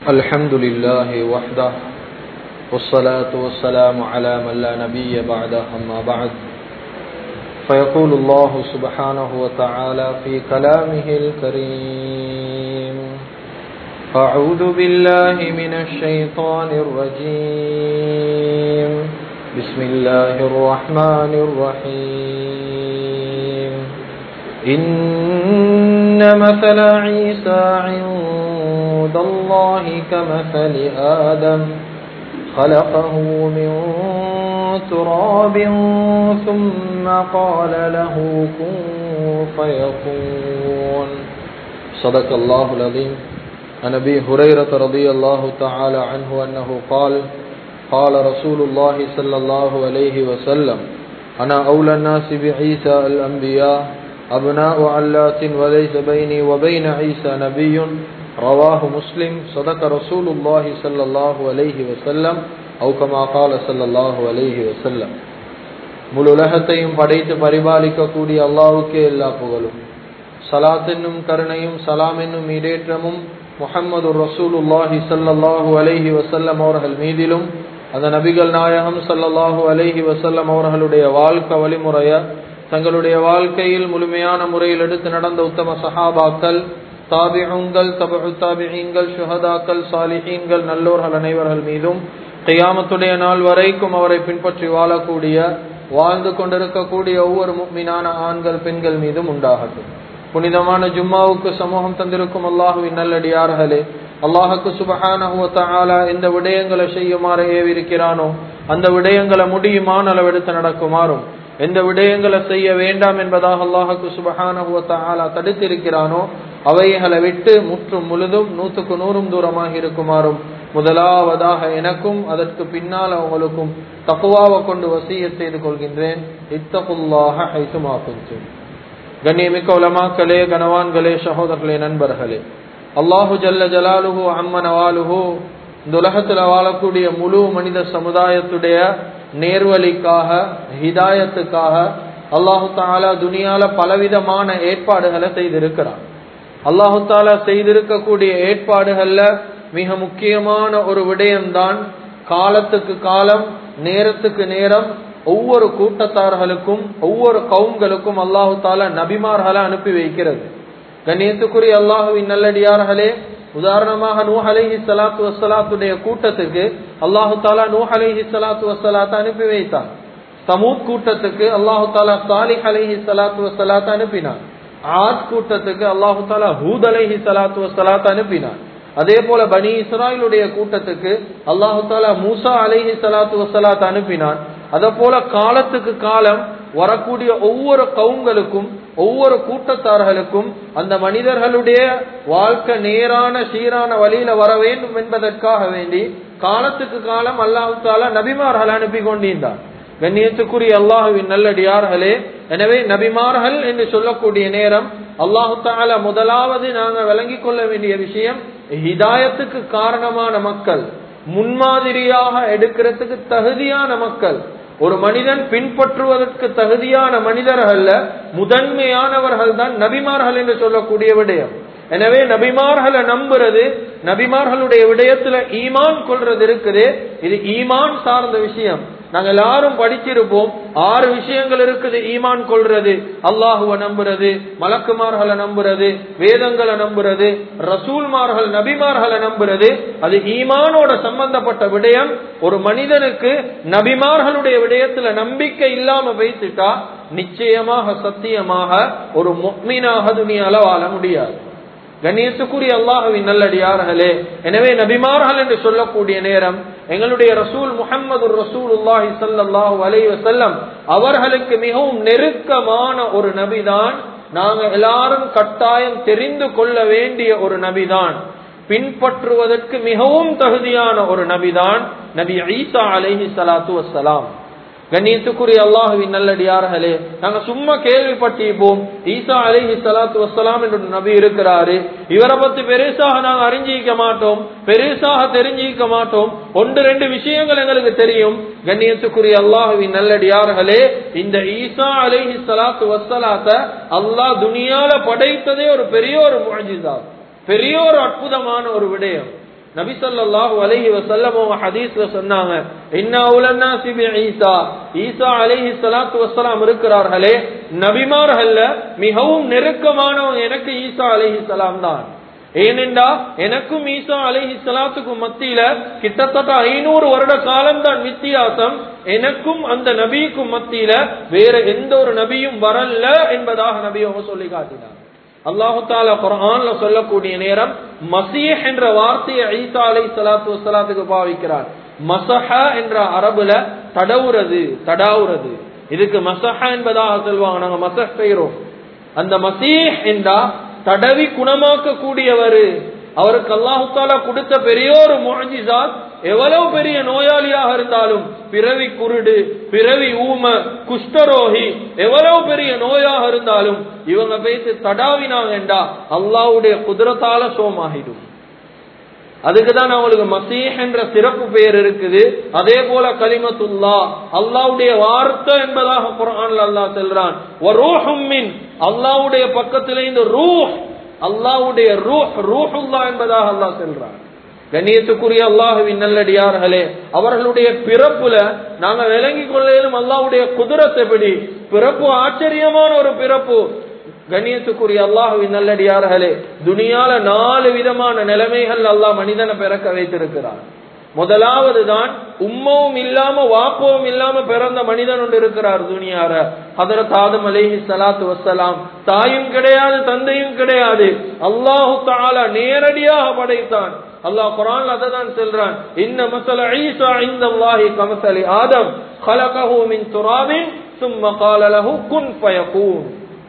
الحمد لله وحده والصلاة والسلام على من لا نبي بعده أما بعد فيقول الله سبحانه وتعالى في كلامه الكريم أعوذ بالله من الشيطان الرجيم بسم الله الرحمن الرحيم إن مثل عيسى عند الله كمثل آدم خلقه من تراب ثم قال له كن فيكون صدق الله العظيم عن ابي هريره رضي الله تعالى عنه انه قال قال رسول الله صلى الله عليه وسلم انا اولى الناس بعيسى الانبياء ابناء علات وليس بيني وبين عيسى نبي رواه مسلم صدق رسول الله صلى الله عليه وسلم أو كما قال صلى الله عليه وسلم முழு உலகத்தையும் படைத்து பரிபாலிக்கக்கூடிய அல்லாவுக்கே எல்லா புகழும் சலாத் என்னும் கருணையும் சலாம் என்னும் இடேற்றமும் முகமது ரசூலுல்லாஹி சல்லாஹூ அலைஹி வசல்லம் அவர்கள் மீதிலும் அந்த நபிகள் நாயகம் சல்லல்லாஹூ அலைஹி வசல்லம் அவர்களுடைய வாழ்க்கை வழிமுறைய தங்களுடைய வாழ்க்கையில் முழுமையான முறையில் எடுத்து நடந்த உத்தம சஹாபாக்கள் தாபிஹுங்கள் தபு தாபிஹீன்கள் சுஹதாக்கள் சாலிஹீன்கள் நல்லோர்கள் அனைவர்கள் மீதும் கையாமத்துடைய நாள் வரைக்கும் அவரை பின்பற்றி வாழக்கூடிய வாழ்ந்து கொண்டிருக்கக்கூடிய ஒவ்வொரு மீனான ஆண்கள் பெண்கள் மீதும் உண்டாகட்டும் புனிதமான ஜும்மாவுக்கு சமூகம் தந்திருக்கும் அல்லாஹுவின் நல்லடியார்களே அல்லாஹுக்கு சுபஹானஹுவத்தாலா எந்த விடயங்களை செய்யுமாறு ஏவிருக்கிறானோ அந்த விடயங்களை முடியுமான அளவெடுத்து நடக்குமாறும் எந்த விடயங்களை செய்ய வேண்டாம் என்பதாக அல்லாஹுக்கு சுபஹானஹுவத்தாலா தடுத்திருக்கிறானோ அவைகளை விட்டு முற்றும் முழுதும் நூற்றுக்கு நூறும் தூரமாக இருக்குமாறும் முதலாவதாக எனக்கும் அதற்கு பின்னால் அவங்களுக்கும் தக்குவாவை கொண்டு வசிய செய்து கொள்கின்றேன் இத்தகுல்லாக ஐசுமாக்கு கண்ணியமிக்க உலமாக்களே கனவான்களே சகோதரர்களே நண்பர்களே அல்லாஹு ஜல்ல ஜலாலுஹு அம்மனவாலுஹு இந்த உலகத்தில் வாழக்கூடிய முழு மனித சமுதாயத்துடைய நேர்வழிக்காக ஹிதாயத்துக்காக அல்லாஹு தாலா துனியால பலவிதமான ஏற்பாடுகளை செய்திருக்கிறான் அல்லாஹு தாலா செய்திருக்கக்கூடிய ஏற்பாடுகள்ல மிக முக்கியமான ஒரு விடயம்தான் காலத்துக்கு காலம் நேரத்துக்கு நேரம் ஒவ்வொரு கூட்டத்தார்களுக்கும் ஒவ்வொரு கவுங்களுக்கும் அல்லாஹு தாலா நபிமார்களை அனுப்பி வைக்கிறது கண்ணியத்துக்குரிய அல்லாஹுவின் நல்லடியார்களே உதாரணமாக நூ அலைஹி சலாத்து வசலாத்துடைய கூட்டத்துக்கு அல்லாஹு தாலா நூ அலைஹி சலாத்து வசலாத்தை அனுப்பி வைத்தான் சமூத் கூட்டத்துக்கு அல்லாஹு தாலா சாலிஹ் அலைஹி சலாத்து வசலாத்தை அனுப்பினான் ஆத் கூட்டத்துக்கு அல்லாஹு தாலா ஹூத் அலைஹி சலாத்து வசலாத்தை அனுப்பினான் அதே போல பனி இஸ்ராயலுடைய கூட்டத்துக்கு அல்லாஹு தாலா மூசா அலைஹி சலாத்து வசலாத் அனுப்பினான் அத போல காலத்துக்கு காலம் வரக்கூடிய ஒவ்வொரு கவுங்களுக்கும் ஒவ்வொரு கூட்டத்தார்களுக்கும் அந்த மனிதர்களுடைய வாழ்க்கை நேரான சீரான வழியில வர வேண்டும் என்பதற்காக வேண்டி காலத்துக்கு காலம் அல்லாஹு தாலா நபிமார்கள் அனுப்பி கொண்டிருந்தார் கண்ணியத்துக்குரிய அல்லாஹுவின் நல்லடியார்களே எனவே நபிமார்கள் என்று சொல்லக்கூடிய நேரம் அல்லாஹு தாலா முதலாவது நாங்கள் விளங்கிக் கொள்ள வேண்டிய விஷயம் ஹிதாயத்துக்கு காரணமான மக்கள் முன்மாதிரியாக எடுக்கிறதுக்கு தகுதியான மக்கள் ஒரு மனிதன் பின்பற்றுவதற்கு தகுதியான மனிதர்கள் முதன்மையானவர்கள் தான் நபிமார்கள் என்று சொல்லக்கூடிய விடயம் எனவே நபிமார்களை நம்புறது நபிமார்களுடைய விடயத்துல ஈமான் கொள்றது இருக்குது இது ஈமான் சார்ந்த விஷயம் நாங்க எல்லாரும் படிச்சிருப்போம் ஆறு விஷயங்கள் இருக்குது ஈமான் கொள்றது அல்லாஹுவ நம்புறது மலக்குமார்களை நம்புறது வேதங்களை நம்புறது ரசூல்மார்கள் நபிமார்களை நம்புறது அது ஈமானோட சம்பந்தப்பட்ட விடயம் ஒரு மனிதனுக்கு நபிமார்களுடைய விடயத்துல நம்பிக்கை இல்லாம வைத்துட்டா நிச்சயமாக சத்தியமாக ஒரு மொக்மீனாக துணியால வாழ முடியாது கண்ணியத்துக்குரிய அல்லாஹுவின் நல்லடியார்களே எனவே நபிமார்கள் என்று சொல்லக்கூடிய நேரம் எங்களுடைய ரசூல் முகமது ரசூல் உல்லாஹி சல்லாஹூ அலை வசல்லம் அவர்களுக்கு மிகவும் நெருக்கமான ஒரு நபிதான் நாங்க எல்லாரும் கட்டாயம் தெரிந்து கொள்ள வேண்டிய ஒரு நபிதான் பின்பற்றுவதற்கு மிகவும் தகுதியான ஒரு நபிதான் நபி ஈசா அலைஹி சலாத்து வசலாம் கண்ணியத்துக்குரிய அல்லாஹுவின் நல்லடியார்களே நாங்க சும்மா கேள்விப்பட்டிருப்போம் ஈசா அலிஹி சலாத்து வசலாம் என்ற நபி இருக்கிறாரு இவரை பத்தி பெருசாக நாங்க அறிஞ்சிக்க மாட்டோம் பெருசாக தெரிஞ்சிக்க மாட்டோம் ஒன்று ரெண்டு விஷயங்கள் எங்களுக்கு தெரியும் கண்ணியத்துக்குரிய அல்லாஹுவின் நல்லடியார்களே இந்த ஈசா அலிஹி சலாத்து வசலாத்த அல்லாஹ் துனியால படைத்ததே ஒரு பெரிய ஒரு முழஞ்சிதான் பெரிய ஒரு அற்புதமான ஒரு விடயம் நபி ஸல்லல்லாஹு அலைஹி வஸல்லம் அவங்க ஹதீஸ்ல சொன்னாங்க இன்னா உலன்னாசி பி ஈசா ஈசா அலைஹி ஸலாத்து வஸ்ஸலாம் இருக்கிறார்களே நபிமார்கள்ல மிகவும் நெருக்கமானவங்க எனக்கு ஈசா அலைஹி ஸலாம் தான் ஏனென்றா எனக்கும் ஈசா அலைஹி ஸலாத்துக்கும் மத்தியில கிட்டத்தட்ட ஐநூறு வருட காலம் தான் வித்தியாசம் எனக்கும் அந்த நபிக்கும் மத்தியில வேற எந்த ஒரு நபியும் வரல என்பதாக நபி அவங்க சொல்லி காட்டினார் அல்லாஹு தாலா குரான்ல சொல்லக்கூடிய நேரம் மசீஹ் என்ற வார்த்தையை ஈசா அலை சலாத்து வசலாத்துக்கு பாவிக்கிறார் மசஹ என்ற அரபுல தடவுறது தடாவுறது இதுக்கு மசஹ என்பதாக சொல்லுவாங்க நாங்க மசஹ் செய்கிறோம் அந்த மசீஹ் என்றா தடவி குணமாக்க கூடியவர் அவருக்கு அல்லாஹு தாலா கொடுத்த பெரிய ஒரு முஹஜிசாத் எவ்வளவு பெரிய நோயாளியாக இருந்தாலும் பிறவி குருடு பிறவி ஊம குஷ்டரோகி எவ்வளவு பெரிய நோயாக இருந்தாலும் இவங்க பேசி தடாவினாங்கண்டா அல்லாவுடைய குதிரத்தால சோமாகிடும் அதுக்குதான் அவங்களுக்கு மசீஹ் என்ற சிறப்பு பெயர் இருக்குது அதே போல கலிமத்துல்லா அல்லாவுடைய வார்த்தை என்பதாக குரான்ல அல்லாஹ் செல்றான் அல்லாவுடைய பக்கத்திலே இந்த ரூஹ் அல்லாவுடைய ரூஹ் ரூஹுல்லா என்பதாக அல்லாஹ் செல்றான் கண்ணியத்துக்குரிய அல்லாஹுவின் நல்லடியார்களே அவர்களுடைய பிறப்புல நாங்க விளங்கி கொள்ளையிலும் அல்லாவுடைய குதிரத்தை எப்படி பிறப்பு ஆச்சரியமான ஒரு பிறப்பு கண்ணியத்துக்குரிய அல்லாஹுவின் நல்லடியார்களே துனியால நாலு விதமான நிலைமைகள் அல்லாஹ் மனிதனை பிறக்க வைத்திருக்கிறான் முதலாவது தான் உம்மவும் இல்லாம வாப்பவும் இல்லாம பிறந்த மனிதன் ஒன்று இருக்கிறார் துனியார ஹதரத் ஆதம் அலேஹி சலாத்து வசலாம் தாயும் கிடையாது தந்தையும் கிடையாது அல்லாஹு தாலா நேரடியாக படைத்தான் அல்லாஹ் குரான் அதை தான் சொல்றான் இன்ன மசல ஈசா இந்த அல்லாஹி கமசலி ஆதம் خلقه من تراب ثم قال له كن فيكون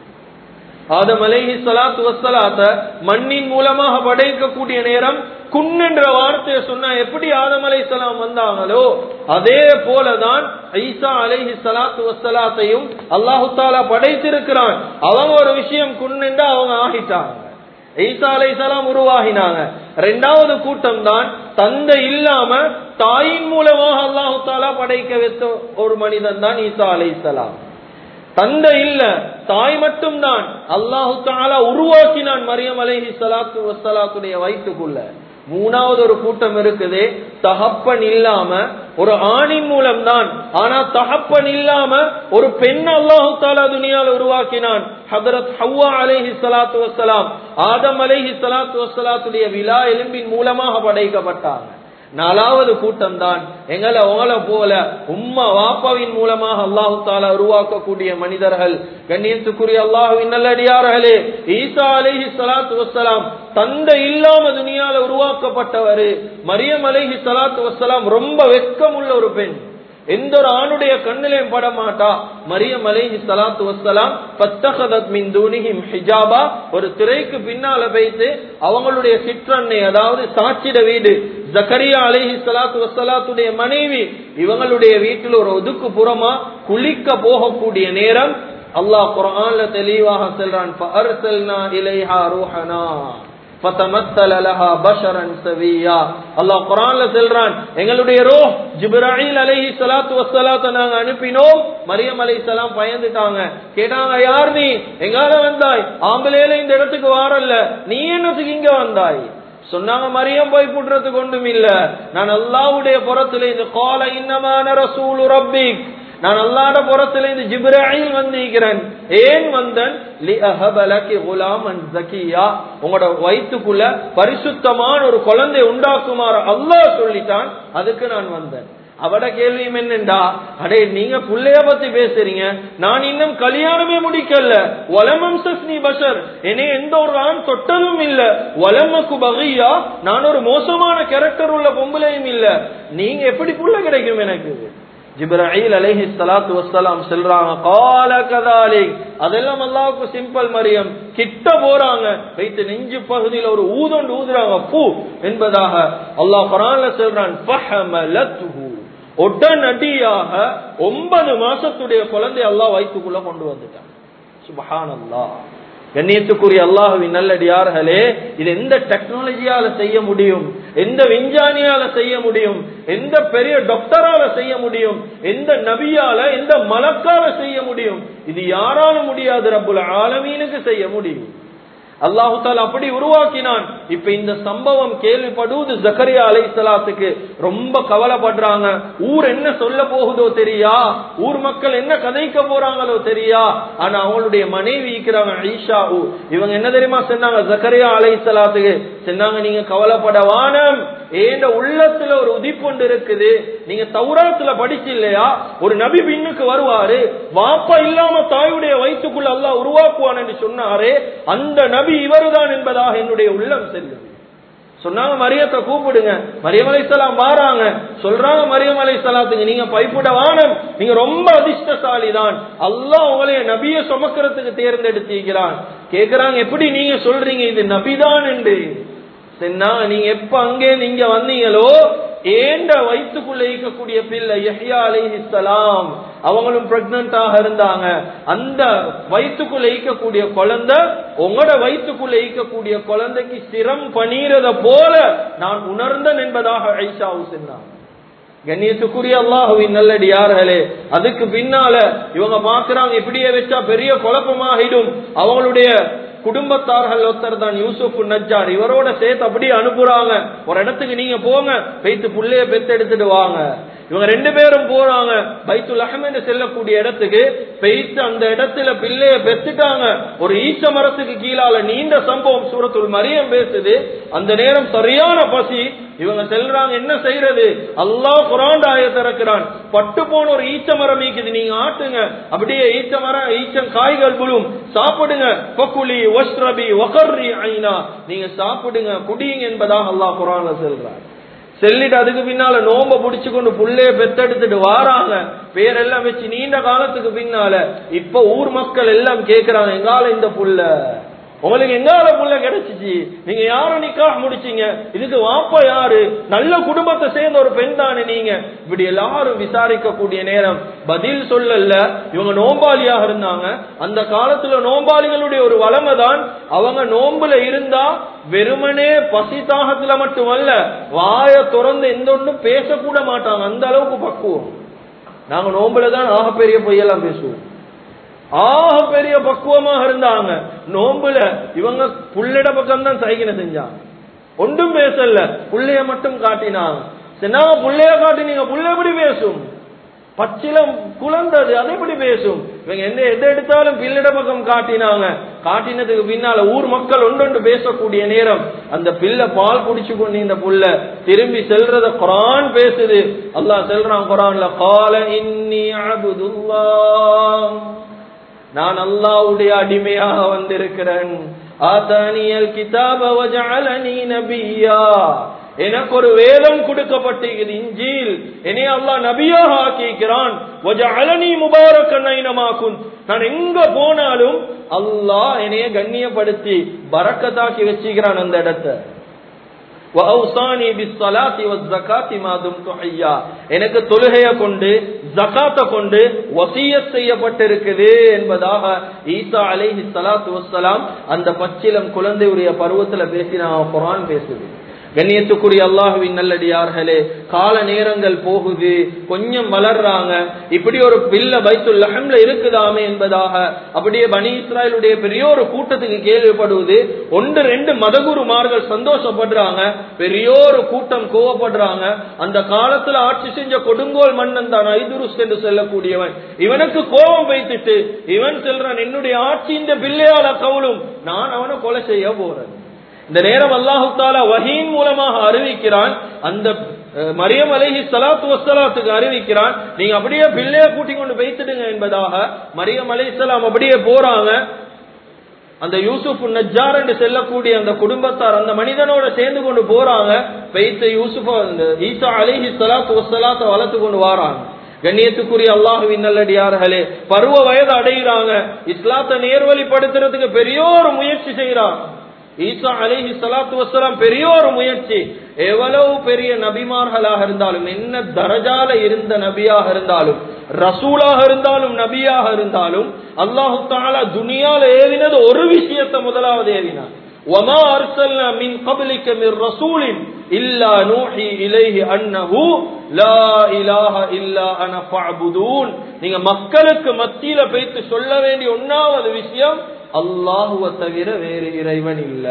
ஆதம் அலைஹி சலாத்து வசலாத்த மண்ணின் மூலமாக படைக்கக்கூடிய நேரம் குன் என்ற வார்த்தையை சொன்னா எப்படி ஆதம் அலை சலாம் வந்தாங்களோ அதே போலதான் ஐசா அலைஹி சலாத்து வசலாத்தையும் அல்லாஹு தாலா படைத்திருக்கிறான் அவங்க ஒரு விஷயம் குன்னுண்டா அவங்க ஆகிட்டாங்க ஈசா அலை சலாம் உருவாகினாங்க ரெண்டாவது கூட்டம் தான் தந்தை இல்லாம தாயின் மூலமாக அல்லாஹு தாலா படைக்க வைத்த ஒரு மனிதன் தான் ஈசா அலை சலாம் தந்தை இல்ல தாய் மட்டும்தான் அல்லாஹு தாலா உருவாக்கினான் மரியம் அலைஹி சலாத்து வசலாத்துடைய வயிற்றுக்குள்ள மூணாவது ஒரு கூட்டம் இருக்குது தகப்பன் இல்லாம ஒரு ஆணின் மூலம் தான் ஆனா தகப்பன் இல்லாம ஒரு பெண் அல்லாஹு தாலா துனியால உருவாக்கினான் ஹதரத் ஹவ்வா அலைஹி சலாத்து வசலாம் ஆதம் அலைஹி சலாத்து வசலாத்துடைய விழா எலும்பின் மூலமாக படைக்கப்பட்டாங்க நாலாவது கூட்டம் தான் எங்களை உங்களை போல உம்மா வாப்பாவின் மூலமாக அல்லாஹு தாலா உருவாக்கக்கூடிய மனிதர்கள் கண்ணியத்துக்குரிய அல்லாஹுவின் நல்லடியார்களே ஈசா அலைஹி சலாத்து வசலாம் தந்தை இல்லாம துனியால உருவாக்கப்பட்டவர் மரியம் அலைஹி சலாத்து வசலாம் ரொம்ப வெக்கம் உள்ள ஒரு பெண் எந்த ஒரு ஆணுடைய கண்ணிலையும் பட மாட்டா மரியம் அலைஹி சலாத்து வசலாம் பத்தகதத் மின் தூணிஹிம் ஹிஜாபா ஒரு திரைக்கு பின்னால வைத்து அவங்களுடைய சிற்றன்னை அதாவது சாட்சிட வீடு ஜக்கரியா அலைஹி சலாத்து வசலாத்துடைய மனைவி இவங்களுடைய வீட்டில் ஒரு ஒதுக்கு புறமா குளிக்க போகக்கூடிய நேரம் அல்லாஹ் குரான்ல தெளிவாக செல்றான் ஃபஅர்சல்னா இலைஹா ரூஹனா ஃபதமத்தல லஹா பஷரன் சவியா அல்லாஹ் குர்ஆன்ல சொல்றான் எங்களுடைய ரூஹ் ஜிப்ராயில் அலைஹி ஸலாத்து வஸ்ஸலாத்த நாங்க அனுப்பினோம் மரியம் அலைஹிஸ்ஸலாம் பயந்துட்டாங்க கேட்டாங்க யார் நீ எங்கால வந்தாய் ஆம்பளையில இந்த இடத்துக்கு வாரல்ல நீ என்னத்துக்கு இங்க வந்தாய் சொன்னாங்க மரியம் போய் புடுறதுக்கு ஒன்றும் இல்ல நான் அல்லாவுடைய புறத்துல இந்த கால இன்னமான ரசூலு ரப்பிக் நான் அல்லாட புறத்துல இந்த ஜிப்ராயில் வந்திருக்கிறேன் ஏன் வந்தன் லி அஹபலகி குலாமன் ஜக்கியா உங்களோட வயிற்றுக்குள்ள பரிசுத்தமான ஒரு குழந்தை உண்டாக்குமாறு அல்லாஹ் சொல்லிட்டான் அதுக்கு நான் வந்தேன் அவட கேள்வியும் என்னண்டா அடே நீங்க புள்ளைய பத்தி பேசுறீங்க நான் இன்னும் கல்யாணமே முடிக்கல ஒலமம் சஸ்னி பஷர் என்னை எந்த ஒரு ஆண் தொட்டதும் இல்ல ஒலமக்கு பகையா நான் ஒரு மோசமான கேரக்டர் உள்ள பொம்பளையும் இல்ல நீங்க எப்படி புள்ள கிடைக்கும் எனக்கு ஜிப்ராயில் அலைஹி ஸலாத்து வஸ்ஸலாம் சொல்றாங்க கால கதாலிக் அதெல்லாம் அல்லாஹ்வுக்கு சிம்பிள் மரியம் கிட்ட போறாங்க வைத்து நெஞ்சு பகுதியில் ஒரு ஊதொண்டு ஊதுறாங்க பூ என்பதாக அல்லாஹ் குர்ஆன்ல சொல்றான் ஃபஹமலத்துஹு உடனடியாக ஒன்பது மாசத்துடைய குழந்தை அல்லாஹ் வயிற்றுக்குள்ள கொண்டு வந்துட்டான் சுபஹானல்லாஹ் கண்ணியத்துக்குரிய அல்லாஹுவின் நல்லடியார்களே இது எந்த டெக்னாலஜியால செய்ய முடியும் எந்த விஞ்ஞானியால செய்ய முடியும் எந்த பெரிய டாக்டரால செய்ய முடியும் எந்த நபியால எந்த மலக்கால செய்ய முடியும் இது யாராலும் முடியாது ரப்புல் ஆலமீனுக்கு செய்ய முடியும் அல்லாஹு தாலா அப்படி உருவாக்கினான் இப்ப இந்த சம்பவம் கேள்விப்படுவது ஜக்கரியா அலைஹிஸ்ஸலாத்துக்கு ரொம்ப கவலைப்படுறாங்க ஊர் என்ன சொல்ல போகுதோ தெரியா ஊர் மக்கள் என்ன கதைக்க போறாங்களோ தெரியா ஆனா அவங்களுடைய மனைவி இருக்கிறாங்க ஐஷா இவங்க என்ன தெரியுமா சொன்னாங்க ஜக்கரியா அலைஹிஸ்ஸலாத்துக்கு சொன்னாங்க நீங்க கவலைப்பட வானம் ஏண்ட உள்ளத்துல ஒரு உதிப்பொண்டு இருக்குது நீங்க தௌராத்துல படிச்சு இல்லையா ஒரு நபி பின்னுக்கு வருவாரு வாப்பா இல்லாம தாயுடைய வயிற்றுக்குள்ள அல்லாஹ் உருவாக்குவான் என்று சொன்னாரே அந்த நபி இவருதான் என்பதாக என்னுடைய உள்ளம் செல்லுது சொன்னாங்க மரியத்தை கூப்பிடுங்க மரியம் அலைசலாம் வாராங்க சொல்றாங்க மரியம் அலைசலாத்துக்கு நீங்க பைப்புட வானம் நீங்க ரொம்ப அதிர்ஷ்டசாலி தான் அல்லாஹ் உங்களைய நபிய சுமக்கிறதுக்கு தேர்ந்தெடுத்திருக்கிறான் கேக்குறாங்க எப்படி நீங்க சொல்றீங்க இது நபிதான் என்று சொன்னாங்க நீங்க எப்ப அங்கே நீங்க வந்தீங்களோ ஏண்ட வயிற்றுக்குள்ள இருக்கக்கூடிய பிள்ளை யஹ்யா அலைஹிஸ்ஸலாம் அவங்களும் பிரெக்னண்டாக இருந்தாங்க அந்த வயிற்றுக்குள்ள ஈக்கக்கூடிய குழந்தை உங்களோட வயிற்றுக்குள்ள ஈக்கக்கூடிய குழந்தைக்கு சிரம் பணீரத போல நான் உணர்ந்தேன் என்பதாக ஐஷாவு சொன்னாங்க கண்ணியத்துக்குரிய அல்லாஹுவின் நல்லடியார்களே அதுக்கு பின்னால இவங்க பாக்குறாங்க இப்படியே வச்சா பெரிய குழப்பமாகிடும் அவங்களுடைய குடும்பத்தார்கள் ஒருத்தர் தான் யூசுப் நஜ்ஜார் இவரோட சேர்த்து அப்படியே அனுப்புறாங்க ஒரு இடத்துக்கு நீங்க போங்க பெய்த்து புள்ளைய பெத்து எடுத்துட்டு வாங்க இவங்க ரெண்டு பேரும் போறாங்க பைத்துல் அஹமது செல்லக்கூடிய இடத்துக்கு பெய்த்து அந்த இடத்துல பிள்ளைய பெத்துட்டாங்க ஒரு ஈச்ச மரத்துக்கு கீழால நீண்ட சம்பவம் சூரத்துல் மரியம் பேசுது அந்த நேரம் சரியான பசி இவங்க செல்றாங்க என்ன செய்யறது அல்லாஹ் குரான் ஆய திறக்கிறான் பட்டு போன ஒரு ஈச்ச மரம் ஈக்குது நீங்க ஆட்டுங்க அப்படியே ஈச்ச மரம் ஈச்சம் காய்கள் புழும் சாப்பிடுங்க பக்குலி ஒஸ்ரபி ஒகர்ரி ஐனா நீங்க சாப்பிடுங்க குடியுங்க என்பதாக அல்லாஹ் குரான்ல செல்றார் செல்லிட்டு அதுக்கு பின்னால நோம்ப புடிச்சு கொண்டு புள்ளைய பெத்தெடுத்துட்டு வாராங்க பேரெல்லாம் வச்சு நீண்ட காலத்துக்கு பின்னால இப்ப ஊர் மக்கள் எல்லாம் கேக்குறாங்க எங்கால இந்த புள்ள உங்களுக்கு எங்கால புள்ள கிடைச்சிச்சு நீங்க யாரும் நிக்காக முடிச்சீங்க இதுக்கு வாப்பா யாரு நல்ல குடும்பத்தை சேர்ந்த ஒரு பெண் தானே நீங்க இப்படி எல்லாரும் விசாரிக்க கூடிய நேரம் பதில் சொல்லல இவங்க நோம்பாளியாக இருந்தாங்க அந்த காலத்துல நோம்பாளிகளுடைய ஒரு வளமை தான் அவங்க நோம்புல இருந்தா வெறுமனே பசி தாகத்துல மட்டுமல்ல வாய திறந்து எந்த ஒன்றும் பேசக்கூட மாட்டாங்க அந்த அளவுக்கு பக்குவம் நாங்க நோம்புல தான் ஆகப்பெரிய பொய்யெல்லாம் பேசுவோம் ஆக பெரிய பக்குவமாக இருந்தாங்க நோம்புல இவங்க புள்ளிட பக்கம் தான் சைக்கின செஞ்சாங்க ஒன்றும் பேசல புள்ளைய மட்டும் காட்டினாங்க சொன்னாங்க புள்ளைய காட்டினீங்க புள்ள எப்படி பேசும் பச்சிலம் குழந்தது அதை எப்படி பேசும் இவங்க எந்த எதை எடுத்தாலும் பிள்ளிட பக்கம் காட்டினாங்க காட்டினதுக்கு பின்னால ஊர் மக்கள் ஒன்றொன்று பேசக்கூடிய நேரம் அந்த பிள்ளை பால் குடிச்சு கொண்டு இந்த புள்ள திரும்பி செல்றத குரான் பேசுது அல்லாஹ் செல்றான் குரான்ல கால இன்னி அபுதுல்லாஹ் நான் அல்லாவுடைய அடிமையாக வந்திருக்கிறேன் ஆதானியல் கிதாப வஜஅலனி நபியா எனக்கு ஒரு வேதம் கொடுக்கப்பட்டிருக்கிறது இஞ்சில் என்னை அல்லாஹ் நபியாக ஆக்கிக்கிறான் வஜஅலனி முபாரக்கன் ஐனமா குன் நான் எங்க போனாலும் அல்லாஹ் என்னைய கண்ணியப்படுத்தி பரக்கத்தாக்கி வச்சுக்கிறான் அந்த இடத்தை எனக்கு தொழுகைய கொண்டு ஜக்காத்த கொண்டு வசியத் செய்யப்பட்டிருக்குது என்பதாக ஈசா அலைஹி சலாத்து வசலாம் அந்த பச்சிலம் குழந்தையுடைய பருவத்துல பேசினா குரான் பேசுது கண்ணியத்துக்குரிய அல்லாஹுவின் நல்லடியார்களே கால நேரங்கள் போகுது கொஞ்சம் வளர்றாங்க இப்படி ஒரு பில்ல பைத்துல் லஹம்ல இருக்குதாமே என்பதாக அப்படியே பனி இஸ்ராயலுடைய பெரிய ஒரு கூட்டத்துக்கு கேள்விப்படுவது ஒன்று ரெண்டு மதகுருமார்கள் சந்தோஷப்படுறாங்க பெரிய ஒரு கூட்டம் கோவப்படுறாங்க அந்த காலத்துல ஆட்சி செஞ்ச கொடுங்கோல் மன்னன் தான் ஐதுருஸ் என்று சொல்லக்கூடியவன் இவனுக்கு கோபம் வைத்துட்டு இவன் செல்றான் என்னுடைய ஆட்சி இந்த பிள்ளையால கவுளும் நான் அவனை கொலை செய்ய போறேன் இந்த நேரம் அல்லாஹு தாலா வஹீன் மூலமாக அறிவிக்கிறான் அந்த மரியம் அலைஹி சலாத்து வசலாத்துக்கு அறிவிக்கிறான் நீங்க அப்படியே பிள்ளைய கூட்டி கொண்டு வைத்துடுங்க என்பதாக மரியம் அலைஹிஸ்ஸலாம் அப்படியே போறாங்க அந்த யூசுப் நஜ்ஜார் என்று செல்லக்கூடிய அந்த குடும்பத்தார் அந்த மனிதனோட சேர்ந்து கொண்டு போறாங்க பெய்த்த யூசுப் அந்த ஈசா அலிஹி சலாத்து வசலாத்தை வளர்த்து கொண்டு வராங்க கண்ணியத்துக்குரிய அல்லாஹுவின் நல்லடியார்களே பருவ வயது அடைகிறாங்க இஸ்லாத்தை நேர்வழிப்படுத்துறதுக்கு பெரிய ஒரு முயற்சி செய்யறாங்க ஈசா அலிஹி சலாத்து வசலாம் பெரிய ஒரு முயற்சி எவ்வளவு பெரிய நபிமார்களாக இருந்தாலும் என்ன தரஜால இருந்த நபியாக இருந்தாலும் ரசூலாக இருந்தாலும் நபியாக இருந்தாலும் அல்லாஹு தாலா துனியால ஏவினது ஒரு விஷயத்தை முதலாவது ஏவினார் وما أرسلنا من قبلك من رسول إلا نوحي إليه أنه لا إله إلا أنا فاعبدون நீங்க மக்களுக்கு மத்தியில போய்த்து சொல்ல வேண்டிய ஒன்னாவது விஷயம் அல்லாஹுவ தவிர வேறு இறைவன் இல்ல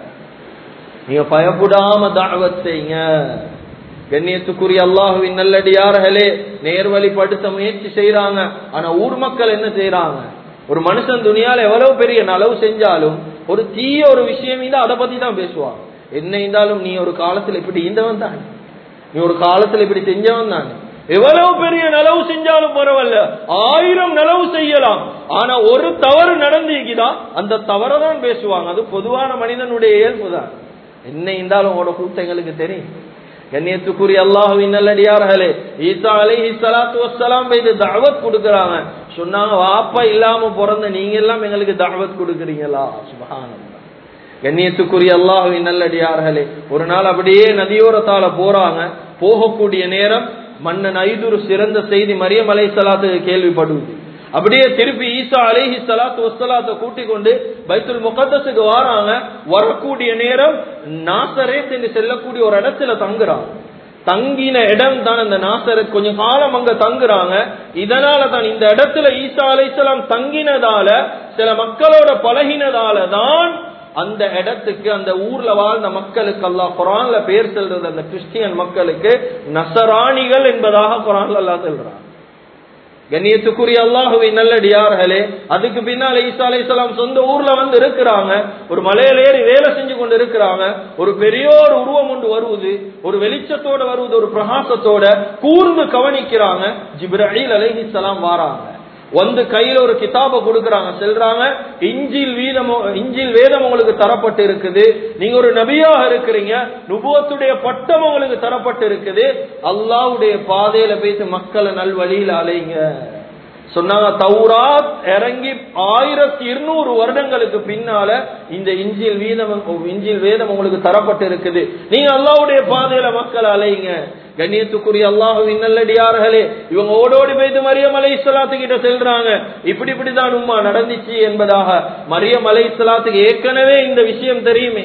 நீங்க பயப்படாம தாவத் செய்யுங்க கண்ணியத்துக்குரிய அல்லாஹுவின் நல்லடியார்களே நேர்வழிப்படுத்த முயற்சி செய்யறாங்க ஆனா ஊர் மக்கள் என்ன செய்யறாங்க ஒரு மனுஷன் துணியால எவ்வளவு பெரிய நலவு செஞ்சாலும் ஒரு தீய ஒரு விஷயம் இருந்தா அதை பத்தி தான் பேசுவாங்க என்ன இருந்தாலும் நீ ஒரு காலத்துல இப்படி இருந்தவன் தானே நீ ஒரு காலத்துல இப்படி செஞ்சவன் தானே எவ்வளவு பெரிய நலவு செஞ்சாலும் பரவாயில்ல ஆயிரம் நலவு செய்யலாம் ஆனா ஒரு தவறு நடந்துக்குதா அந்த தவறை தான் பேசுவாங்க அது பொதுவான மனிதனுடைய இயல்பு தான் என்ன இருந்தாலும் உங்களோட கூட்டம் எங்களுக்கு தெரியும் கண்ணியத்துக்குரிய அல்லாஹுவின் நல்லடியார்களே ஈசா அலைஹி ஸலாத்து வஸ்ஸலாம் இது தஅவத் கொடுக்கறாங்க சொன்னாங்க வாப்பா இல்லாம பிறந்த நீங்க எல்லாம் எங்களுக்கு தஅவத் கொடுக்கறீங்களா சுபஹானல்லாஹ் கண்ணியத்துக்குரிய அல்லாஹுவின் நல்லடியார்களே ஒரு நாள் அப்படியே நதியோரத்தால போறாங்க போகக்கூடிய நேரம் மன்னன் ஐதுரு சிறந்த செய்தி மரியம் அலை சலாத்துக்கு கேள்விப்படுவது அப்படியே திருப்பி ஈசா அலைஹி சலாத்து வசலாத்த கூட்டிக் கொண்டு பைத்துல் முகத்தஸுக்கு வராங்க வரக்கூடிய நேரம் நாசரேத் என்று செல்லக்கூடிய ஒரு இடத்துல தங்குறாங்க தங்கின இடம் தான் அந்த நாசரத் கொஞ்சம் காலம் அங்க தங்குறாங்க இதனால தான் இந்த இடத்துல ஈசா அலைசலாம் தங்கினதால சில மக்களோட பழகினதால தான் அந்த இடத்துக்கு அந்த ஊர்ல வாழ்ந்த மக்களுக்கு அல்லாஹ் குரான்ல பேர் செல்றது அந்த கிறிஸ்டியன் மக்களுக்கு நசராணிகள் என்பதாக குரான்ல அல்லாஹ் சொல்றான் கண்ணியத்துக்குரிய அல்லாஹுவின் நல்லடியார்களே அதுக்கு பின்னால ஈசா அலைஹிஸ்ஸலாம் சொந்த ஊர்ல வந்து இருக்கிறாங்க ஒரு மலையில ஏறி வேலை செஞ்சு கொண்டு இருக்கிறாங்க ஒரு பெரிய ஒரு உருவம் ஒன்று வருவது ஒரு வெளிச்சத்தோட வருவது ஒரு பிரகாசத்தோட கூர்ந்து கவனிக்கிறாங்க ஜிப்ரஹீல் அலைஹிஸ்ஸலாம் வாராங்க வந்து கையில ஒரு கிதாப கொடுக்கறாங்க செல்றாங்க இஞ்சில் வீதம் இஞ்சில் வேதம் உங்களுக்கு தரப்பட்டு இருக்குது நீங்க ஒரு நபியாக இருக்கிறீங்க நுபுவத்துடைய பட்டம் உங்களுக்கு தரப்பட்டு இருக்குது அல்லாவுடைய பாதையில போயிட்டு மக்களை நல்வழியில அலைங்க சொன்னாங்க தௌராத் இறங்கி ஆயிரத்தி இருநூறு வருடங்களுக்கு பின்னால இந்த இஞ்சில் வீதம் இஞ்சில் வேதம் உங்களுக்கு தரப்பட்டு இருக்குது நீங்க அல்லாவுடைய பாதையில மக்கள் அலைங்க கண்ணியத்துக்குரிய அல்லாஹுவின் நல்லடியார்களே இவங்க ஓடோடி போய்த்து மரியம் அலை கிட்ட செல்றாங்க இப்படி இப்படிதான் உம்மா நடந்துச்சு என்பதாக மரியம் அலை இஸ்லாத்துக்கு ஏற்கனவே இந்த விஷயம் தெரியுமே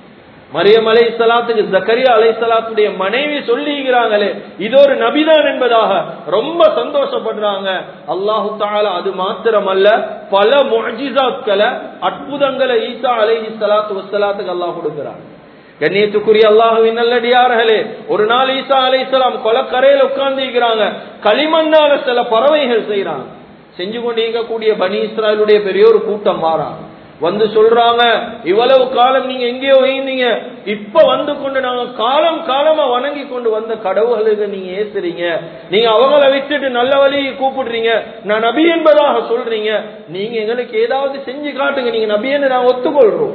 மரியம் அலை சலாத்துக்கு ஜக்கரியா அலை சலாத்துடைய மனைவி சொல்லிக்கிறாங்களே இது ஒரு நபிதான் என்பதாக ரொம்ப சந்தோஷப்படுறாங்க அல்லாஹு தாலா அது மாத்திரமல்ல பல முஜிசாக்களை அற்புதங்களை ஈசா அலை சலாத்து வசலாத்துக்கு அல்லாஹ் கொடுக்கிறாங்க கண்ணியத்துக்குரிய அல்லாஹுவின் நல்லடியார்களே ஒரு நாள் ஈசா அலைசலாம் கொலக்கரையில உட்கார்ந்து களிமண்ணால சில பறவைகள் செய்யறாங்க செஞ்சு கொண்டிருக்கக்கூடிய பனி இஸ்ராயலுடைய பெரிய ஒரு கூட்டம் மாறாங்க வந்து சொல்றாங்க இவ்வளவு காலம் நீங்க எங்கேயோ இருந்தீங்க இப்ப வந்து கொண்டு நாங்க காலம் காலமா வணங்கி கொண்டு வந்த கடவுளுக்கு நீங்க ஏசுறீங்க நீங்க அவங்கள விட்டுட்டு நல்ல வழியை கூப்பிடுறீங்க நான் நபி என்பதாக சொல்றீங்க நீங்க எங்களுக்கு ஏதாவது செஞ்சு காட்டுங்க நீங்க நபின்னு நான் ஒத்துக்கொள்றோம்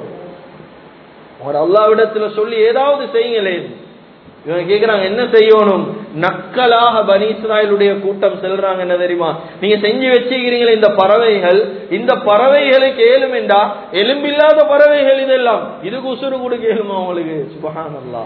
உங்களோட அல்லாவிடத்துல சொல்லி ஏதாவது செய்யுங்களேன் இவங்க கேக்குறாங்க என்ன செய்யணும் நக்கலாக பனி இஸ்ராயலுடைய கூட்டம் செல்றாங்க என்ன தெரியுமா நீங்க செஞ்சு வச்சுக்கிறீங்களே இந்த பறவைகள் இந்த பறவைகளுக்கு ஏழுமெண்டா எலும்பில்லாத பறவைகள் இதெல்லாம் இதுக்கு உசுறு கொடுக்க ஏழுமா உங்களுக்கு சுபஹானல்லா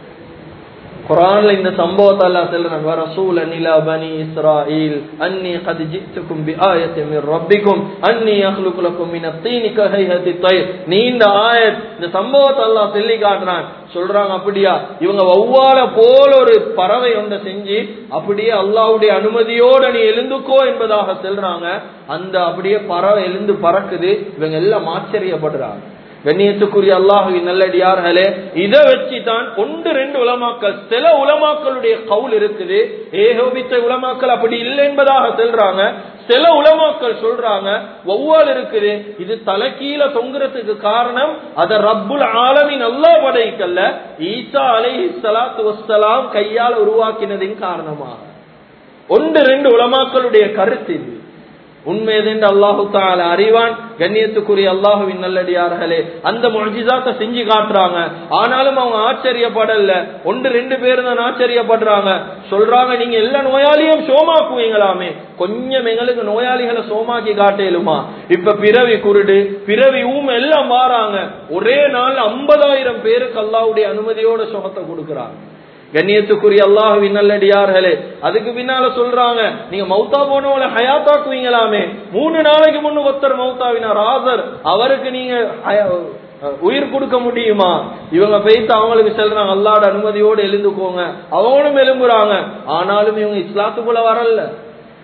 குரான்ல இந்த சம்பவத்தை எல்லாம் சொல்றான் வ ரசூலன் இலா பனி இஸ்ராயீல் அன்னி கத் ஜித்துக்கும் பிஆயத்தின் மின் ரப்பிக்கும் அன்னி அஹ்லுகு லக்கும் மின் அத்தீனி கஹைஹதி தய்ர் நீண்ட ஆயத் இந்த சம்பவத்தை எல்லாம் சொல்லி காட்டுறான் சொல்றாங்க அப்படியா இவங்க வௌவால போல ஒரு பறவை ஒன்றை செஞ்சு அப்படியே அல்லாவுடைய அனுமதியோட நீ எழுந்துக்கோ என்பதாக சொல்றாங்க அந்த அப்படியே பறவை எழுந்து பறக்குது இவங்க எல்லாம் ஆச்சரியப்படுறாங்க கண்ணியத்துக்குரிய அல்லாஹுவின் நல்லடியார்களே இதை வச்சு தான் ஒன்று ரெண்டு உலமாக்கள் சில உலமாக்களுடைய கவுல் இருக்குது ஏகோபித்த உலமாக்கள் அப்படி இல்லை என்பதாக சொல்றாங்க சில உலமாக்கள் சொல்றாங்க ஒவ்வால் இருக்குது இது தலைக்கீழ தொங்குறதுக்கு காரணம் அத ரப்புல் ஆலமின் அல்லா படைக்கல்ல ஈசா அலைஹி ஸலாத்து வஸ்ஸலாம் கையால் உருவாக்கினதின் காரணமாக ஒன்று ரெண்டு உலமாக்களுடைய கருத்து இது உண்மையதென்று அல்லாஹு தால அறிவான் கண்ணியத்துக்குரிய அல்லாஹுவின் நல்லடியார்களே அந்த மொழிஜாத்த செஞ்சு காட்டுறாங்க ஆனாலும் அவங்க ஆச்சரியப்படல ஒன்று ரெண்டு பேர் தான் ஆச்சரியப்படுறாங்க சொல்றாங்க நீங்க எல்லா நோயாளியும் சோமாக்குவீங்களாமே கொஞ்சம் எங்களுக்கு நோயாளிகளை சோமாக்கி காட்டேலுமா இப்ப பிறவி குருடு பிறவி ஊம் எல்லாம் மாறாங்க ஒரே நாள் ஐம்பதாயிரம் பேருக்கு அல்லாவுடைய அனுமதியோட சுகத்தை கொடுக்குறாங்க கண்ணியத்துக்குரிய அல்லாஹுவின் நல்லடியார்களே அதுக்கு பின்னால சொல்றாங்க நீங்க மௌத்தா போனவங்கள ஹயாத்தாக்குவீங்களாமே மூணு நாளைக்கு முன்னு ஒருத்தர் மௌத்தாவினார் ஆசர் அவருக்கு நீங்க உயிர் கொடுக்க முடியுமா இவங்க போயிட்டு அவங்களுக்கு செல்றாங்க அல்லாட அனுமதியோடு எழுந்துக்கோங்க அவங்களும் எழும்புறாங்க ஆனாலும் இவங்க இஸ்லாத்துக்குள்ள வரல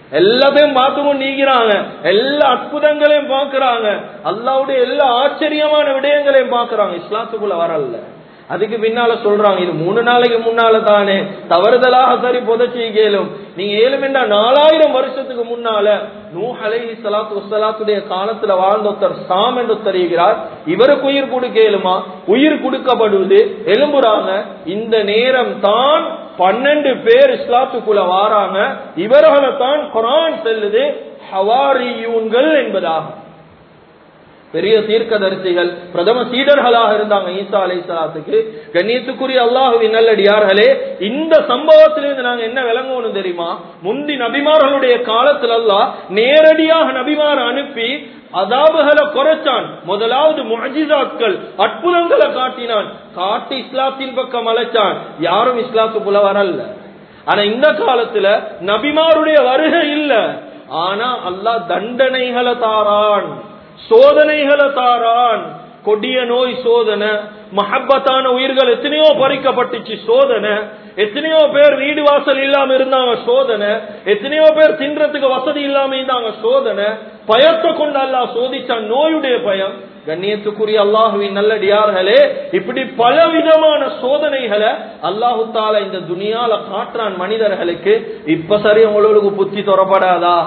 எல்லாத்தையும் பார்த்துக்கும் நீக்கிறாங்க எல்லா அற்புதங்களையும் பார்க்கறாங்க அல்லாவுடைய எல்லா ஆச்சரியமான விடயங்களையும் பார்க்கறாங்க இஸ்லாத்துக்குள்ள வரல அதுக்கு பின்னால சொல்றாங்க இது மூணு நாளைக்கு முன்னால தானே தவறுதலாக சரி புதைச்சி கேளும் நீங்க ஏழுமெண்டா நாலாயிரம் வருஷத்துக்கு முன்னால நூ அலைஹி ஸலாத்து வஸ்ஸலாத்துடைய காலத்துல வாழ்ந்த ஒருத்தர் சாம் என்று தெரிகிறார் இவருக்கு உயிர் கொடுக்கலுமா உயிர் கொடுக்கப்படுவது எலும்புறாங்க இந்த நேரம் தான் பன்னெண்டு பேர் இஸ்லாத்துக்குள்ள வாராங்க இவர்களை தான் குரான் செல்லுது ஹவாரியூன்கள் என்பதாகும் பெரிய தீர்க்கதரிசிகள் பிரதம சீடர்களாக இருந்தாங்க ஈசா அலை சலாத்துக்கு கண்ணியத்துக்குரிய அல்லாஹுவின் நல்லடியார்களே இந்த சம்பவத்திலிருந்து நாங்க என்ன விளங்கணும் தெரியுமா முந்தி நபிமார்களுடைய காலத்துல அல்லாஹ் நேரடியாக நபிமார் அனுப்பி அதாபுகளை குறைச்சான் முதலாவது முஜிசாக்கள் அற்புதங்களை காட்டினான் காட்டி இஸ்லாத்தின் பக்கம் அழைச்சான் யாரும் இஸ்லாத்துக்குள்ள வரல ஆனா இந்த காலத்துல நபிமாருடைய வருகை இல்ல ஆனா அல்லாஹ் தண்டனைகளை தாரான் சோதனைகளை தாரான் கொடிய நோய் சோதனை மஹப்பத்தான உயிர்கள் எத்தனையோ பறிக்கப்பட்டுச்சு சோதனை எத்தனையோ பேர் வீடு வாசல் இல்லாம இருந்தாங்க சோதனை எத்தனையோ பேர் தின்றதுக்கு வசதி இல்லாம இருந்தாங்க சோதனை பயத்தை கொண்டு அல்லாஹ் சோதிச்சான் நோயுடைய பயம் கண்ணியத்துக்குரிய அல்லாஹுவின் நல்லடியார்களே இப்படி பல விதமான சோதனைகளை அல்லாஹு தாலா இந்த துனியால காட்டுறான் மனிதர்களுக்கு இப்ப சரி உங்களுக்கு புத்தி தொடப்படாதா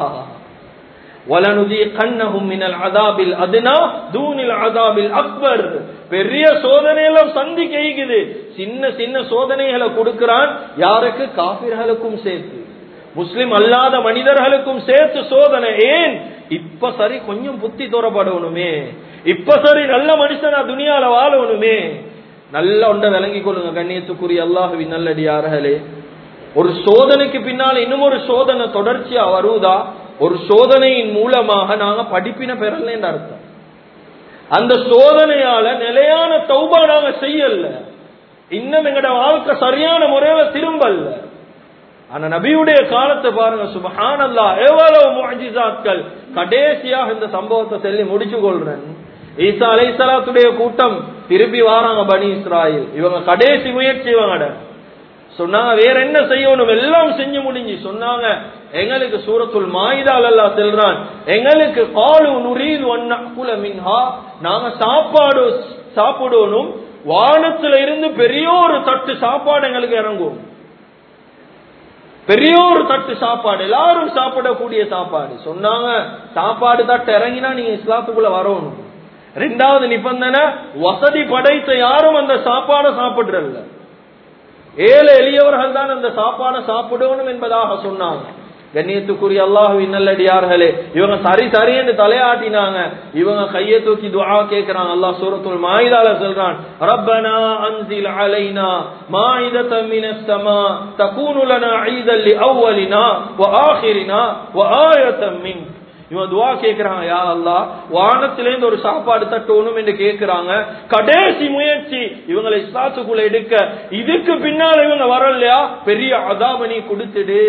وَلَنُذِيقَنَّهُمْ مِنَ الْعَذَابِ الْأَدْنَى دُونِ الْعَذَابِ الْأَكْبَرِ பெரிய சோதனையெல்லாம் சந்திக்க ஈகுது சின்ன சின்ன சோதனைகளை கொடுக்கிறான் யாருக்கு காபிர்களுக்கும் சேர்த்து முஸ்லிம் அல்லாத மனிதர்களுக்கும் சேர்த்து சோதனை ஏன் இப்ப சரி கொஞ்சம் புத்தி தோறப்படணுமே இப்ப சரி நல்ல மனுஷனா துனியால வாழணுமே நல்ல ஒன்றை விளங்கிக் கொள்ளுங்க கண்ணியத்துக்குரிய அல்லாஹுவின் நல்லடியார்களே ஒரு சோதனைக்கு பின்னால் இன்னும் ஒரு சோதனை தொடர்ச்சியா வருவதா ஒரு சோதனையின் மூலமாக நாங்க படிப்பின பெறலன்னு அர்த்தம் அந்த சோதனையால நிலையான தௌபா நாங்க செய்யல இன்னும் எங்கட வாழ்க்கை சரியான முறையில திரும்பல ஆனா நபியுடைய காலத்தை பாருங்க சுபஹானல்லா எவ்வளவு முஜிசாக்கள் கடைசியாக இந்த சம்பவத்தை சொல்லி முடிச்சு கொள்றேன் ஈசா அலைசலாத்துடைய கூட்டம் திருப்பி வாராங்க பனி இஸ்ராயில் இவங்க கடைசி முயற்சி இவங்கட சொன்னாங்க வேற என்ன செய்யணும் எல்லாம் செஞ்சு முடிஞ்சு சொன்னாங்க எங்களுக்கு சூரத்துல் மாயிதால் அல்லாஹ் செல்றான் எங்களுக்கு காலு நுரீது ஒன்னா மின்ஹா நாங்க சாப்பாடு சாப்பிடணும் வானத்துல இருந்து பெரிய ஒரு தட்டு சாப்பாடு எங்களுக்கு இறங்கும் பெரிய ஒரு தட்டு சாப்பாடு எல்லாரும் சாப்பிடக்கூடிய சாப்பாடு சொன்னாங்க சாப்பாடு தட்டு இறங்கினா நீங்க இஸ்லாத்துக்குள்ள வரணும் ரெண்டாவது நிபந்தனை வசதி படைத்த யாரும் அந்த சாப்பாடை சாப்பிடுறல்ல ஏழு எளியவர்கள் தான் அந்த சாப்பாடை சாப்பிடணும் என்பதாக சொன்னாங்க கண்ணியத்துக்குரிய அல்லாஹுவின் நல்லடியார்களே இவங்க சரி சரி என்று தலையாட்டினாங்க இவங்க கையை தூக்கி துஆ கேட்கிறாங்க அல்லாஹ் சூரத்துல் மாயிதால சொல்றான் ரப்பனா அன்சில் அலைனா மாயிதத்தம் மினஸ் ஸமா தகூனு லனா ஈதல் லிஅவ்வலினா வ ஆகிரினா வ ஆயத்தம் மின் இவன் துவா கேட்கிறாங்க யா அல்லாஹ் வானத்திலேருந்து ஒரு சாப்பாடு தட்டணும் என்று கேட்கிறாங்க கடைசி முயற்சி இவங்களை இஸ்லாத்துக்குள்ள எடுக்க இதுக்கு பின்னால இவங்க வரலையா பெரிய அதாபனி கொடுத்துடு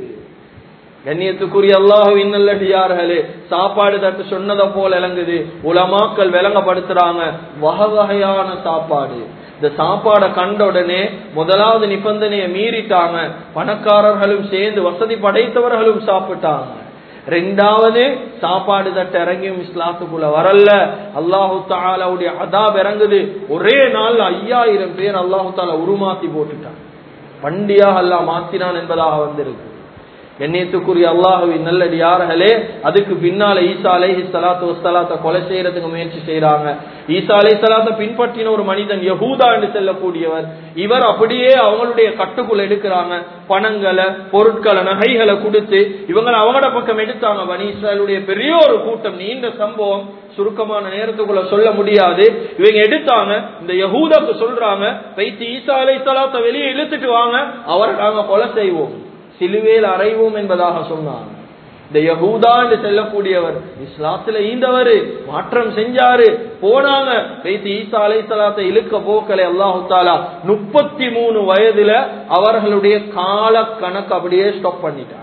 கண்ணியத்துக்குரிய அல்லாஹுவின் நல்லடியார்களே சாப்பாடு தட்டு சொன்னதை போல இறங்குது உலமாக்கள் விளங்கப்படுத்துறாங்க வகை வகையான சாப்பாடு இந்த சாப்பாடை கண்ட உடனே முதலாவது நிபந்தனையை மீறிட்டாங்க பணக்காரர்களும் சேர்ந்து வசதி படைத்தவர்களும் சாப்பிட்டாங்க ரெண்டாவது சாப்பாடு தட்டு இறங்கியும் இஸ்லாத்துக்குள்ள வரல அல்லாஹு தாலாவுடைய அதாப் இறங்குது ஒரே நாள் ஐயாயிரம் பேர் அல்லாஹு தாலா உருமாத்தி போட்டுட்டான் வண்டியாக அல்லாஹ் மாத்தினான் என்பதாக வந்திருக்கு எண்ணத்துக்குரிய அல்லாஹுவின் நல்லடியார்களே அதுக்கு பின்னால ஈசா அலைஹி சலாத்து வசலாத்த கொலை செய்யறதுக்கு முயற்சி செய்யறாங்க ஈசா அலை சலாத்த பின்பற்றின ஒரு மனிதன் யகூதா என்று செல்லக்கூடியவர் இவர் அப்படியே அவங்களுடைய கட்டுக்குள்ள எடுக்கிறாங்க பணங்களை பொருட்களை நகைகளை கொடுத்து இவங்களை அவங்களோட பக்கம் எடுத்தாங்க பனி இஸ்ராயலுடைய பெரிய ஒரு கூட்டம் நீண்ட சம்பவம் சுருக்கமான நேரத்துக்குள்ள சொல்ல முடியாது இவங்க எடுத்தாங்க இந்த யகூதாக்கு சொல்றாங்க வைத்து ஈசா அலை சலாத்த வெளியே இழுத்துட்டு வாங்க அவரை நாங்க கொலை செய்வோம் சிலுவையில் அறைவோம் என்பதாக சொன்னாங்க இந்த யகூதா என்று செல்லக்கூடியவர் இஸ்லாத்துல ஈந்தவர் மாற்றம் செஞ்சாரு போனாங்க வைத்து ஈசா அலை சலாத்தை இழுக்க போக்கலை அல்லாஹு தாலா முப்பத்தி மூணு வயதுல அவர்களுடைய கால கணக்கு அப்படியே ஸ்டாப் பண்ணிட்டார்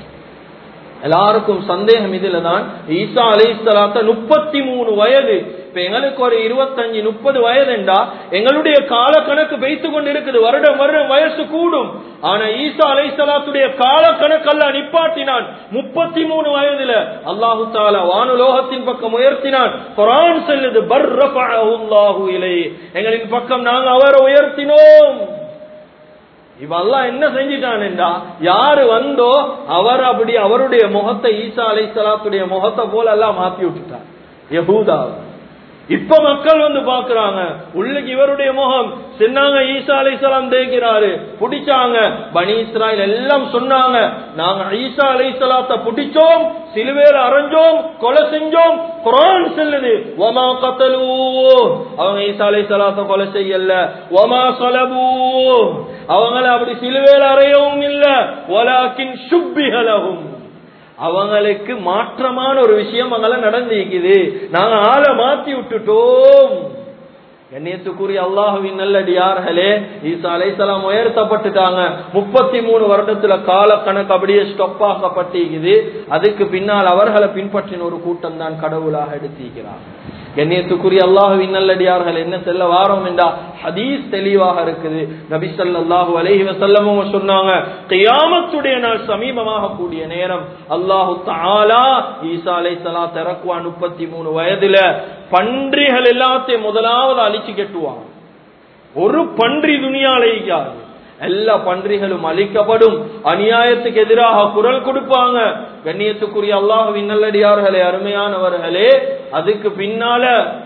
எல்லாருக்கும் சந்தேகம் இதுல தான் ஈசா அலை சலாத்த முப்பத்தி மூணு வயது இப்ப எங்களுக்கு ஒரு இருபத்தஞ்சு முப்பது வயதுண்டா எங்களுடைய கால கணக்கு வைத்து கொண்டு இருக்குது வருடம் வருடம் வயசு கூடும் ஆனா ஈசா அலைசலாத்துடைய கால கணக்கல்ல நிப்பாட்டினான் முப்பத்தி மூணு வயதுல அல்லாஹு தாலா வானுலோகத்தின் பக்கம் உயர்த்தினான் குரான் செல்லுது பர்ரஃபஅஹுல்லாஹு இலை எங்களின் பக்கம் நாங்க அவரை உயர்த்தினோம் இவெல்லாம் என்ன செஞ்சிட்டான் என்றா யாரு வந்தோ அவர் அப்படி அவருடைய முகத்தை ஈசா அலை சலாத்துடைய முகத்தை போல எல்லாம் மாத்தி விட்டுட்டார் யகூதா இப்ப மக்கள் வந்து பாக்குறாங்க உள்ளுக்கு இவருடைய முகம் சின்னாங்க ஈசா அலை சலாம் தேய்க்கிறாரு பிடிச்சாங்க பனி இஸ்ராயல் எல்லாம் சொன்னாங்க நாங்க ஈசா அலை சலாத்தை பிடிச்சோம் சிலுவேல அரைஞ்சோம் கொலை செஞ்சோம் குரான் செல்லுது ஒமா கத்தலூ அவங்க ஈசா அலை சலாத்தை கொலை செய்யல ஒமா சலபூ அவங்கள அப்படி சிலுவேல அறையவும் இல்ல ஒலாக்கின் சுப்பிகலகும் அவங்களுக்கு மாற்றமான ஒரு விஷயம் அங்கல நடந்திருக்குது நாங்க ஆளை மாத்தி விட்டுட்டோம் கண்ணியத்துக்குரிய அல்லாஹுவின் நல்லடியார்களே ஈசா அலைசலாம் உயர்த்தப்பட்டுட்டாங்க முப்பத்தி மூணு வருடத்துல கால கணக்கு அப்படியே ஸ்டொப் ஆக்கப்பட்டிருக்குது அதுக்கு பின்னால் அவர்களை பின்பற்றின ஒரு கூட்டம் தான் கடவுளாக எடுத்திருக்கிறார் கண்ணியத்துக்குரிய அல்லாஹுவின் நல்லடியார்கள் என்ன செல்ல வாரம் என்றா ஹதீஸ் தெளிவாக இருக்குது நபி ஸல்லல்லாஹு அலைஹி வஸல்லமும் சொன்னாங்க கியாமத்துடைய நாள் சமீபமாக கூடிய நேரம் அல்லாஹு தஆலா ஈசா அலைஹிஸ்ஸலாம் தரக்குவான் 33 வயதுல பன்றிகள் எல்லாத்தையும் முதலாவது அழிச்சு கட்டுவாங்க ஒரு பன்றி துணியால ஈக்காது எல்லா பன்றிகளும் அழிக்கப்படும் அநியாயத்துக்கு எதிராக குரல் கொடுப்பாங்க கண்ணியத்துக்குரிய அல்லாஹுவின் நல்லடியார்களே அருமையானவர்களே அதுக்கு பின்னால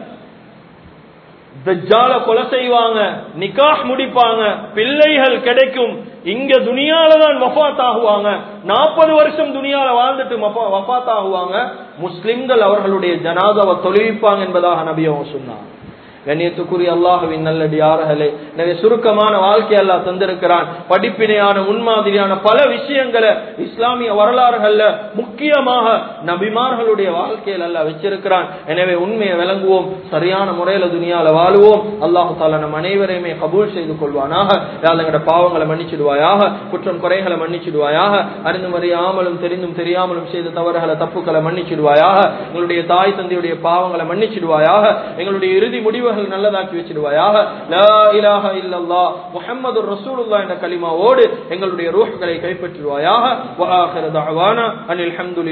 தஜ்ஜால கொலை செய்வாங்க நிக்காஹ் முடிப்பாங்க பிள்ளைகள் கிடைக்கும் இங்க துனியால தான் வஃபாத் ஆகுவாங்க நாற்பது வருஷம் துனியால வாழ்ந்துட்டு வஃபாத் ஆகுவாங்க முஸ்லிம்கள் அவர்களுடைய ஜனாதாவை தொழுவிப்பாங்க என்பதாக நபி அவங்க சொன்னாங்க கண்ணியத்துக்குரிய அல்லாஹுவின் நல்லடியார்களே எனவே சுருக்கமான வாழ்க்கை அல்லா தந்திருக்கிறான் படிப்பினையான முன்மாதிரியான பல விஷயங்களை இஸ்லாமிய வரலாறுகள்ல முக்கியமாக நபிமார்களுடைய வாழ்க்கையில் அல்ல வச்சிருக்கிறான் எனவே உண்மையை விளங்குவோம் சரியான முறையில துணியால வாழுவோம் அல்லாஹு தாலா நம் அனைவரையுமே கபூல் செய்து கொள்வானாக எங்களோட பாவங்களை மன்னிச்சிடுவாயாக குற்றம் குறைகளை மன்னிச்சிடுவாயாக அறிந்தும் அறியாமலும் தெரிந்தும் தெரியாமலும் செய்த தவறுகளை தப்புக்களை மன்னிச்சிடுவாயாக எங்களுடைய தாய் தந்தையுடைய பாவங்களை மன்னிச்சிடுவாயாக எங்களுடைய இறுதி முடிவுகள் நல்லதாக்கி வச்சிடுவாயாக லா இலாஹ இல்லல்லாஹ் முஹம்மதுர் ரசூலுல்லாஹ் என்ற கலிமாவோடு எங்களுடைய ரூஹ்களை கைப்பற்றுவாயாக வ ஆகிரு தஅவானா அனில் ஹம்துலில்லாஹ்